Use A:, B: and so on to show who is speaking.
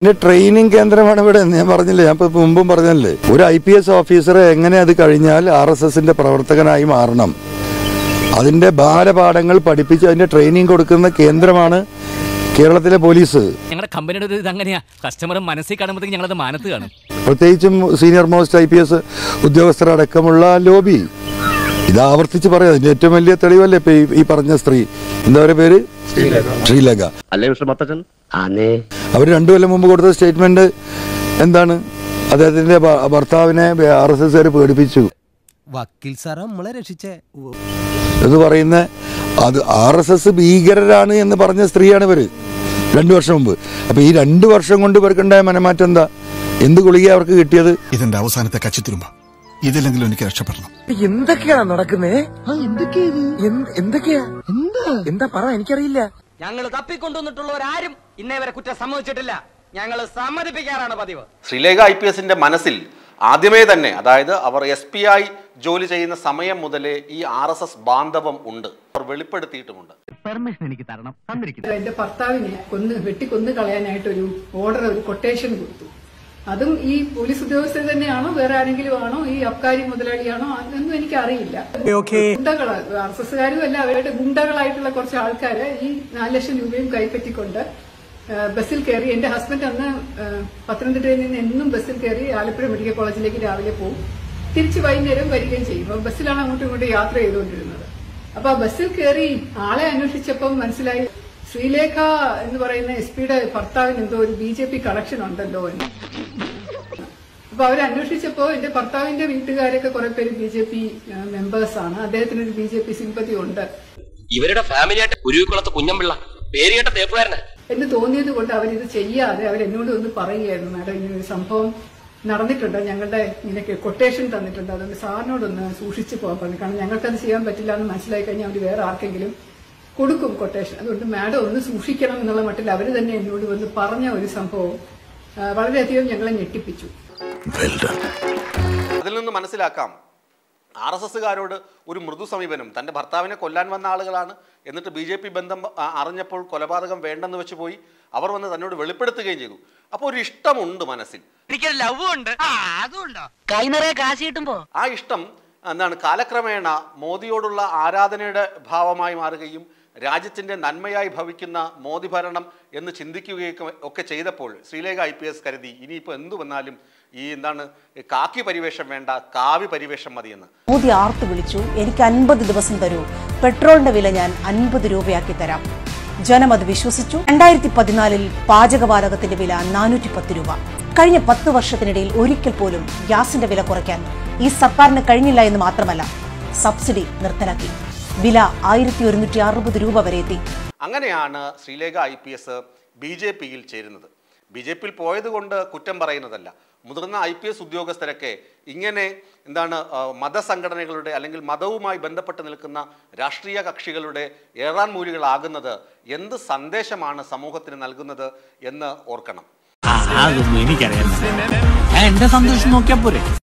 A: ഇതിന്റെ ട്രെയിനിങ് കേന്ദ്രമാണ് ഇവിടെ എന്ന് ഞാൻ പറഞ്ഞില്ലേ ഞാൻ ഇപ്പൊ മുമ്പും പറഞ്ഞല്ലേ ഒരു ഐ പി എസ് ഓഫീസർ എങ്ങനെ അത് കഴിഞ്ഞാൽ ആർ എസ് എസിന്റെ പ്രവർത്തകനായി മാറണം അതിന്റെ ബാലപാഠങ്ങൾ പഠിപ്പിച്ച് അതിന്റെ ട്രെയിനിങ് കൊടുക്കുന്ന കേന്ദ്രമാണ് കേരളത്തിലെ പോലീസ്
B: ഞങ്ങളുടെ കമ്പനിയുടെ ഒരു ഇത് അങ്ങനെയാ കസ്റ്റമർ മനസ്സിൽ കാണുമ്പോഴത്തേക്ക് ഞങ്ങളത് മാനത്ത് കാണും
A: പ്രത്യേകിച്ചും senior most I P S ഉദ്യോഗസ്ഥരടക്കമുള്ള ലോബി ഇത് ആവർത്തിച്ച് പറയാം അതിന്റെ ഏറ്റവും വലിയ തെളിവല്ലേ ഇപ്പൊ ഈ- ഈ പറഞ്ഞ സ്ത്രീ എന്താ പറയുക പേര് ശ്രീലങ്ക
C: അല്ലേ മിസ്റ്റർ മത്തച്ചൻ ആന്നേ
A: അവർ രണ്ടു കൊല്ലം മുമ്പ് കൊടുത്ത സ്റ്റേറ്റ്മെന്റ് എന്താണ് അദ്ദേഹത്തിന്റെ ഭ- ഭർത്താവിനെ ആർ എസ് എസ് പേടിപ്പിച്ചു
D: വക്കീൽ സാറാ നമ്മളെ രക്ഷിച്ചേ
A: എന്ന് പറയുന്ന അത് ആർ എസ് എസ് ഭീകരരാണ് എന്ന് പറഞ്ഞ സ്ത്രീയാണ് ഇവര് രണ്ടു വർഷം മുമ്പ് അപ്പൊ ഈ രണ്ടു വർഷം കൊണ്ട് ഇവർക്കുണ്ടായ മനമാറ്റം എന്താ എന്ത് ഗുളിക അവർക്ക് കിട്ടിയത്
E: ഇതിന്റെ അവസാനത്തെ കച്ചിത്തുരുമ്പ ഇതില്ലെങ്കിലും എനിക്ക് രക്ഷപ്പെടണം
F: എന്തൊക്കെയാണ് നടക്കുന്നേ എന്തൊക്കെയാ എന്താ എന്താ പറ എനിക്കറിയില്ല
G: ഞങ്ങൾ തപ്പിക്കൊണ്ടുവന്നിട്ടുള്ളവരാരും ഇന്നേ വരെ കുറ്റം സമ്മതിച്ചിട്ടില്ല ഞങ്ങൾ സമ്മതിപ്പിക്കാറാണ് പതിവ്
H: ശ്രീലേഖ ഐ പി എസിന്റെ മനസ്സിൽ ആദ്യമേ തന്നെ അതായത് അവർ എസ് പി ആയി ജോലി ചെയ്യുന്ന സമയം മുതലേ ഈ ആർ എസ് എസ് ബാന്ധവം ഉണ്ട് അവർ വെളിപ്പെടുത്തിയിട്ടുമുണ്ട്
G: പെർമിഷൻ എനിക്ക് തരണം തന്നിരിക്കുന്നു
I: എന്റെ ഭർത്താവിനെ കൊന്ന് വെട്ടിക്കൊന്ന് കളയാനായിട്ടൊരു ഓർഡർ ഒരു കൊട്ടേഷൻ കൊടുത്തു അതും ഈ പോലീസ് ഉദ്യോഗസ്ഥർ തന്നെയാണോ വേറെ ആരെങ്കിലും ആണോ ഈ അബ്കാരി മുതലാളിയാണോ അതൊന്നും എനിക്ക് അറിയില്ല ഗുണ്ടകള് ആർ എസ് എസ്കാരും അല്ല അവരുടെ ഗുണ്ടകളായിട്ടുള്ള കുറച്ച് ആൾക്കാര് ഈ നാല് ലക്ഷം രൂപയും കൈപ്പറ്റിക്കൊണ്ട് ആ, ബസ്സിൽ കയറി എന്റെ ഹസ്ബൻഡ് അന്ന് ആ, പത്തനംതിട്ടയിൽ നിന്ന് എന്നും ബസ്സിൽ കയറി ആലപ്പുഴ മെഡിക്കൽ കോളേജിലേക്ക് രാവിലെ പോകും തിരിച്ച് വൈകുന്നേരം വരികയും ചെയ്യും അപ്പൊ ബസ്സിലാണ് അങ്ങോട്ടും ഇങ്ങോട്ടും യാത്ര ചെയ്തുകൊണ്ടിരുന്നത് അപ്പൊ ആ ബസ്സിൽ കയറി ആളെ അന്വേഷിച്ചപ്പോൾ മനസ്സിലായി ശ്രീലേഖ എന്ന് പറയുന്ന എസ് പിയുടെ ഭർത്താവിന് എന്തോ ഒരു ബി ജെ പി കണക്ഷൻ ഉണ്ടല്ലോ എന്ന് അപ്പൊ അവർ അന്വേഷിച്ചപ്പോ എന്റെ ഭർത്താവിന്റെ വീട്ടുകാരൊക്കെ കുറെ പേര് ബി ജെ പി മെമ്പേഴ്സ് ആണ് അദ്ദേഹത്തിന് ഒരു ബി ജെ പി സിമ്പതി ഉണ്ട്
G: ഇവരുടെ ഫാമിലിയായിട്ട് ഉരുവിക്കുളത്ത് കുഞ്ഞമ്പിള്ള പേര് കേട്ട തേപ്പുകാരനാ
I: എന്ന് തോന്നിയത് കൊണ്ട് അവരിത് ചെയ്യാതെ അവരെന്നോട് ഒന്ന് പറയുകയായിരുന്നു മാഡം ഇങ്ങനെ ഒരു സംഭവം നടന്നിട്ടുണ്ട് ഞങ്ങളുടെ ഇങ്ങനെ കൊട്ടേഷൻ തന്നിട്ടുണ്ട് അതുകൊണ്ട് സാറിനോടൊന്ന് സൂക്ഷിച്ചു പോകാൻ പറഞ്ഞു കാരണം ഞങ്ങൾക്കത് ചെയ്യാൻ പറ്റില്ല എന്ന് മനസ്സിലായി കഴിഞ്ഞാൽ അവർ വേറെ ആർക്കെങ്കിലും കൊടുക്കും കൊട്ടേഷൻ അതുകൊണ്ട് മാഡം ഒന്ന് സൂക്ഷിക്കണം എന്നുള്ള മട്ടിൽ അവർ തന്നെ എന്നോട് വന്ന് പറഞ്ഞ ഒരു സംഭവം ആ, വളരെയധികം ഞങ്ങളെ ഞെട്ടിപ്പിച്ചു
H: അതിൽ നിന്ന് മനസ്സിലാക്കാം ആർ എസ് എസ്സുകാരോട് ഒരു മൃദു സമീപനം തൻ്റെ ഭർത്താവിനെ കൊല്ലാൻ വന്ന ആളുകളാണ് എന്നിട്ട് ബി ജെ പി ബന്ധം ആ, അറിഞ്ഞപ്പോൾ കൊലപാതകം വേണ്ടെന്ന് വെച്ച് പോയി അവർ വന്ന് തന്നോട് വെളിപ്പെടുത്തുകയും ചെയ്തു അപ്പോൾ ഒരു ഇഷ്ടമുണ്ട് മനസ്സിൽ
G: എനിക്കൊരു ലവ് ഉണ്ട് അതുണ്ടോ കൈ നിറയെ കാശ് കിട്ടുമ്പോ
H: ആ ഇഷ്ടം എന്താണ് കാലക്രമേണ മോദിയോടുള്ള ആരാധനയുടെ ഭാവമായി മാറുകയും രാജ്യത്തിൻ്റെ നന്മയായി ഭവിക്കുന്ന മോദി ഭരണം എന്ന് ചിന്തിക്കുകയൊക്കെ ഒക്കെ ചെയ്തപ്പോൾ ശ്രീലേഖ ഐ പി എസ് കരുതി ഇനിയിപ്പോൾ എന്തു വന്നാലും ഈ എന്താണ് കാക്കി പരിവേഷം വേണ്ട കാവി പരിവേഷം മതിയെന്ന്
J: മോദി ആർത്തു വിളിച്ചു എനിക്ക് അൻപത് ദിവസം തരൂ പെട്രോളിന്റെ വില ഞാൻ അൻപത് രൂപയാക്കി തരാം ജനം അത് വിശ്വസിച്ചു രണ്ടായിരത്തി പതിനാലിൽ പാചകവാതകത്തിന്റെ വില നാനൂറ്റി പത്ത് രൂപ കഴിഞ്ഞ പത്ത് വർഷത്തിനിടയിൽ ഒരിക്കൽ പോലും ഗ്യാസിന്റെ വില കുറയ്ക്കാൻ ഈ സർക്കാരിന് കഴിഞ്ഞില്ല എന്ന് മാത്രമല്ല സബ്സിഡി നിർത്തലാക്കി വില ആയിരത്തി ഒരുന്നൂറ്റി അറുപത് രൂപ വരെ എത്തി
H: അങ്ങനെയാണ് Sreelekha I P S B J പിയിൽ ചേരുന്നത് ബി ജെ പിയിൽ പോയത് കൊണ്ട് കുറ്റം പറയുന്നതല്ല മുതിർന്ന ഐ പി എസ് ഉദ്യോഗസ്ഥരൊക്കെ ഇങ്ങനെ എന്താണ് ആ, മതസംഘടനകളുടെ അല്ലെങ്കിൽ മതവുമായി ബന്ധപ്പെട്ട് നിൽക്കുന്ന രാഷ്ട്രീയ കക്ഷികളുടെ ഏറാൻ മൂലികളാകുന്നത് എന്ത് സന്ദേശമാണ് സമൂഹത്തിന് നൽകുന്നത് എന്ന് ഓർക്കണം
B: അതൊന്നും എനിക്കറിയാം എന്റെ സന്തോഷം നോക്കിയാ പോരെ